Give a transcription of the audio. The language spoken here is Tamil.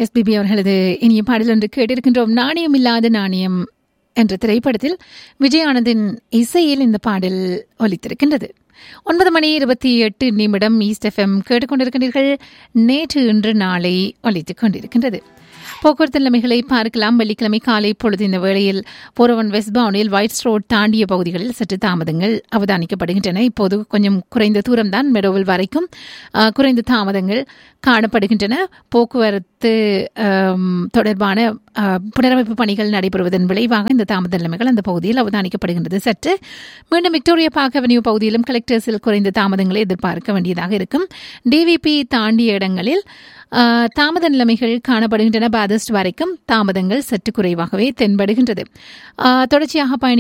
எஸ்பிபி அவர்களது இனிய பாடல் ஒன்று கேட்டிருக்கின்றோம் நாணயம் இல்லாத நாணயம் என்ற திரைப்படத்தில் விஜயானந்தின் இசையில் இந்த பாடல் ஒலித்திருக்கின்றது ஒன்பது மணி இருபத்தி எட்டு நிமிடம் ஈஸ்ட் எஃப்எம் கேட்டுக்கொண்டிருக்கின்றீர்கள் நேற்று இன்று நாளை ஒலித்துக் கொண்டிருக்கின்றது போக்குவரத்து நிலைமைகளை பார்க்கலாம் வெள்ளிக்கிழமை காலை பொழுது இந்த வேளையில் போரவன் வெஸ்ட் பவுனில் ஒயிட் ரோட் தாண்டிய பகுதிகளில் சற்று தாமதங்கள் அவதானிக்கப்படுகின்றன இப்போது கொஞ்சம் குறைந்த தூரம்தான் மெடோவில் வரைக்கும் அஹ், குறைந்த தாமதங்கள் காணப்படுகின்றன போக்குவரத்து அம், தொடர்பான அஹ், புனரமைப்பு பணிகள் நடைபெறுவதன் விளைவாக இந்த தாமத நிலைமைகள் அந்த பகுதியில் அவதானிக்கப்படுகின்றது சற்று மீண்டும் விக்டோரியா பார்க் அவென்யூ பகுதியிலும் கலெக்டர்ஸில் குறைந்த தாமதங்களை எதிர்பார்க்க வேண்டியதாக இருக்கும் டிவிபி தாண்டிய இடங்களில் அஹ், தாமத நிலைமைகள் காணப்படுகின்றன பாதஸ்ட் வரைக்கும் தாமதங்கள் சற்று குறைவாகவே தென்படுகின்றது அஹ், தொடர்ச்சியாக பயணி